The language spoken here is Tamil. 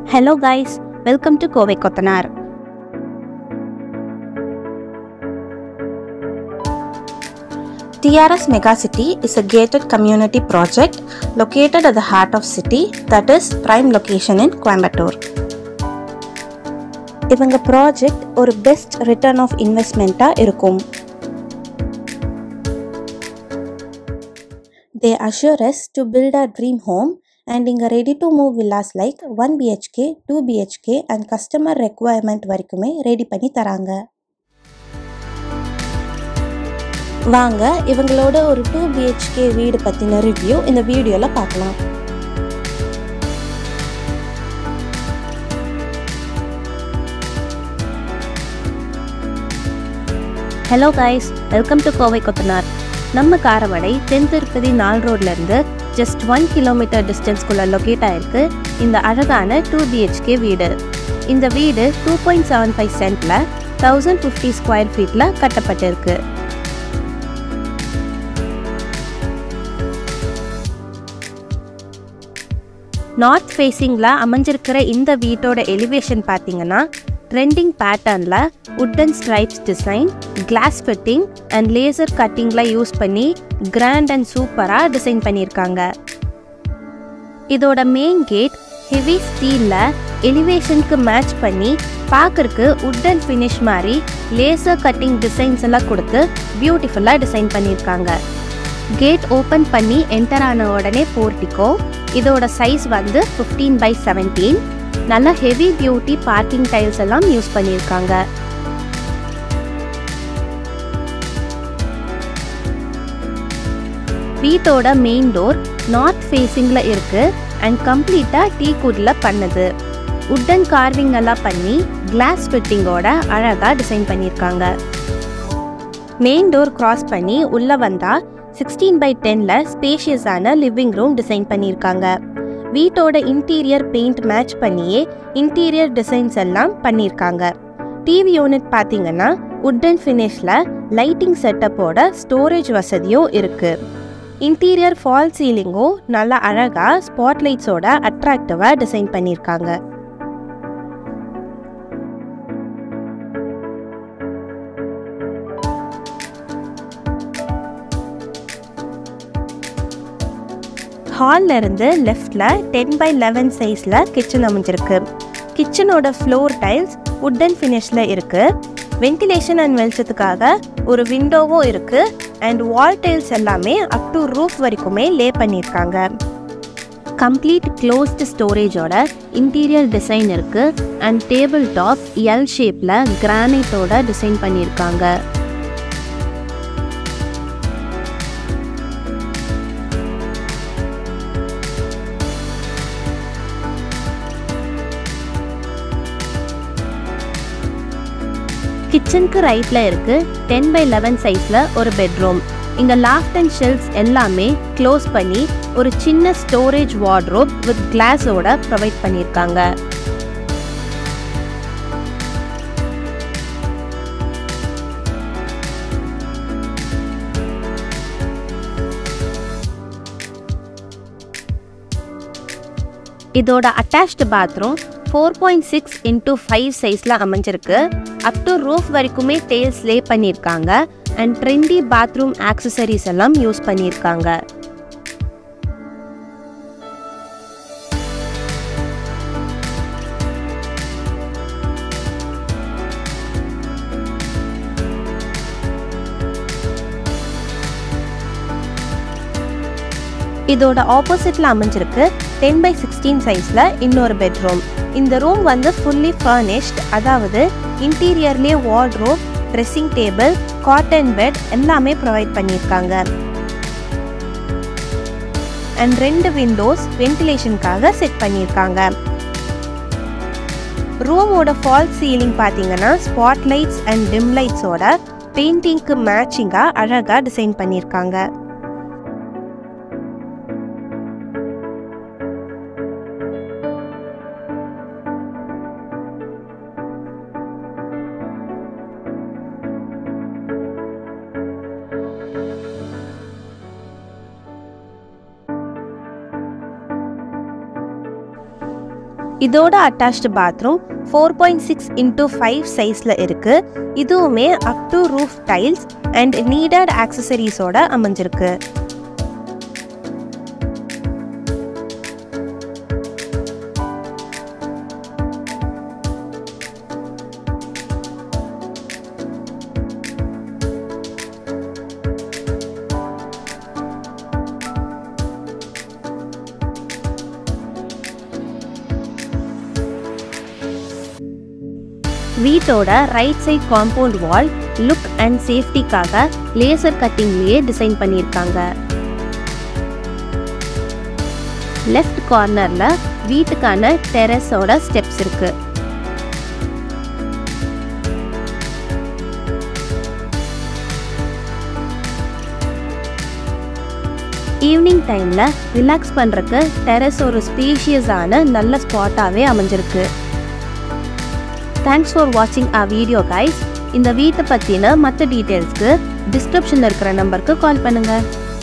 Hello guys welcome to Kovai Kothanar TRS Megacity is a gated community project located at the heart of city that is prime location in Coimbatore. இவங்க ப்ராஜெக்ட் ஒரு பெஸ்ட் ரிட்டர்ன் ஆஃப் இன்வெஸ்ட்மெண்ட்டாக இருக்கும் they assure us to build a dream home and இங்கே ready to move villas like one BHK two BHK and customer requirement வரைக்குமே ரெடி பண்ணி தராங்க வாங்க இவங்களோட ஒரு டூ பிஹெச்கே வீடு பற்றின ரிவ்யூ இந்த வீடியோவில் பார்க்கலாம் hello guys welcome to Kovai Kothanar நம்ம காரமடை தென் திருப்பதி நால் ரோட்லேருந்து ஜஸ்ட் ஒன் கிலோமீட்டர் டிஸ்டன்ஸ்குள்ளே லொக்கேட் ஆயிருக்கு இந்த அழகான டூ பிஹெச்கே வீடு இந்த வீடு டூ பாயிண்ட் செவன் ஃபைவ் சென்ட்டில் தௌசண்ட் ஃபிஃப்டி ஸ்கொயர் ஃபீட்டில் கட்டப்பட்டிருக்கு நார்த் ஃபேஸிங்கில் அமைஞ்சிருக்கிற இந்த வீட்டோட எலிவேஷன் பார்த்தீங்கன்னா ட்ரெண்டிங் பேட்டர்னில் wooden stripes design glass fitting and laser கட்டிங்கில் யூஸ் பண்ணி கிராண்ட் அண்ட் சூப்பராக டிசைன் பண்ணியிருக்காங்க இதோட மெயின் கேட் ஹெவி ஸ்டீலில் எலிவேஷனுக்கு மேட்ச் பண்ணி பார்க்கறக்கு உட்டன் ஃபினிஷ் மாதிரி லேசர் கட்டிங் டிசைன்ஸ் எல்லாம் கொடுத்து பியூட்டிஃபுல்லாக டிசைன் பண்ணியிருக்காங்க கேட் ஓப்பன் பண்ணி என்டர் ஆன உடனே போர்ட்டிக்கோ இதோட சைஸ் வந்து ஃபிஃப்டீன் பை செவன்டீன் நல்ல ஹெவி டியூட்டி பார்க்கிங் டைல்ஸ் எல்லாம் யூஸ் பண்ணியிருக்காங்க வீட்டோட மெயின் டோர் நார்த் ஃபேஸிங்கில் இருக்கு அண்ட் கம்ப்ளீட்டாக டீ குட்டில் பண்ணுது உட்டன் கார்விங் எல்லாம் பண்ணி கிளாஸ் ஃபிட்டிங்கோட அழகாக டிசைன் பண்ணியிருக்காங்க மெயின் டோர் கிராஸ் பண்ணி உள்ளே வந்தால் சிக்ஸ்டீன் பை டென்னில் ஸ்பேஷியஸான லிவிங் ரூம் டிசைன் பண்ணியிருக்காங்க வீட்டோட இன்டீரியர் பெயிண்ட் மேட்ச் பண்ணியே இன்டீரியர் டிசைன்ஸ் எல்லாம் பண்ணியிருக்காங்க டிவி யூனிட் பார்த்தீங்கன்னா உட்டன் ஃபினிஷில் லைட்டிங் செட்டப்போட ஸ்டோரேஜ் வசதியும் இருக்குது இன்டீரியர் ஃபால் சீலிங்கும் நல்லா அழகாக ஸ்பாட்லைட்ஸோட அட்ராக்டிவாக டிசைன் பண்ணியிருக்காங்க ஹால்ல இருந்து லெஃப்ட்ல டென் பை லெவன் சைஸ்ல கிச்சன் அமைஞ்சிருக்கு கிச்சனோட ஃப்ளோர் டைல்ஸ் உட்டன் ஃபினிஷ்ல இருக்கு வென்டிலேஷன் அண்ட் வெளிச்சத்துக்காக ஒரு விண்டோவும் இருக்கு அண்ட் வால் டைல்ஸ் எல்லாமே அப் டு ரூஃப் வரைக்குமே லே பண்ணியிருக்காங்க கம்ப்ளீட் க்ளோஸ்டு ஸ்டோரேஜோட இன்டீரியர் டிசைன் இருக்கு அண்ட் டேபிள் டாப் எல் ஷேப்ல கிரானைட்டோட டிசைன் பண்ணியிருக்காங்க கிச்சனுக்கு ரைட்டில் இருக்கு டென் பை லெவன் சைஸில் ஒரு பெட்ரூம் இங்கே லாஃப்ட் அண்ட் ஷெல்ஃப்ஸ் எல்லாமே க்ளோஸ் பண்ணி ஒரு சின்ன ஸ்டோரேஜ் வார்ட்ரோப் வித் கிளாஸோட ப்ரொவைட் பண்ணியிருக்காங்க இதோட attached bathroom four point six into five சைஸில் அமைஞ்சிருக்கு அப் டு ரூஃப் வரைக்குமே டேல்ஸ் லே பண்ணியிருக்காங்க அண்ட் ட்ரெண்டி பாத்ரூம் ஆக்சசரிஸ் எல்லாம் யூஸ் பண்ணியிருக்காங்க இதோட ஆப்போசிட்ல அமைஞ்சிருக்கு டென் பை சிக்ஸ்டீன் சைஸில் இன்னொரு பெட்ரூம் இந்த ரூம் வந்து ஃபுல்லி ஃபர்னிஷ்ட் அதாவது இன்டீரியர்லேயே wardrobe dressing table cotton bed எல்லாமே ப்ரொவைட் பண்ணியிருக்காங்க அண்ட் ரெண்டு விண்டோஸ் வென்டிலேஷனுக்காக செட் பண்ணியிருக்காங்க ரூமோட ஃபால் சீலிங் பார்த்தீங்கன்னா ஸ்பாட் லைட்ஸ் அண்ட் டிம் லைட்ஸோட பெயிண்டிங்க்கு மேட்சிங்காக அழகாக டிசைன் பண்ணியிருக்காங்க இதோட attached bathroom four point six into five சைஸில் இருக்குது இதுவுமே up to roof tiles and needed ஆக்சசரிஸோட அமைஞ்சிருக்கு வீட்டோட right side compound wall look and சேஃப்டிக்காக லேசர் கட்டிங்லேயே டிசைன் பண்ணியிருக்காங்க லெஃப்ட் கார்னர்ல வீட்டுக்கான டெரஸோட ஸ்டெப்ஸ் இருக்கு ஈவினிங் டைம்ல ரிலாக்ஸ் பண்றதுக்கு டெரஸ் ஒரு ஸ்பேஷியஸான நல்ல ஸ்பாட்டாவே அமைஞ்சிருக்கு தேங்க்ஸ் ஃபார் வாட்சிங் அ வீடியோ கைஸ் இந்த வீட்டை பற்றின மற்ற டீட்டெயில்ஸ்க்கு டிஸ்கிரிப்ஷனில் இருக்கிற நம்பருக்கு கால் பண்ணுங்கள்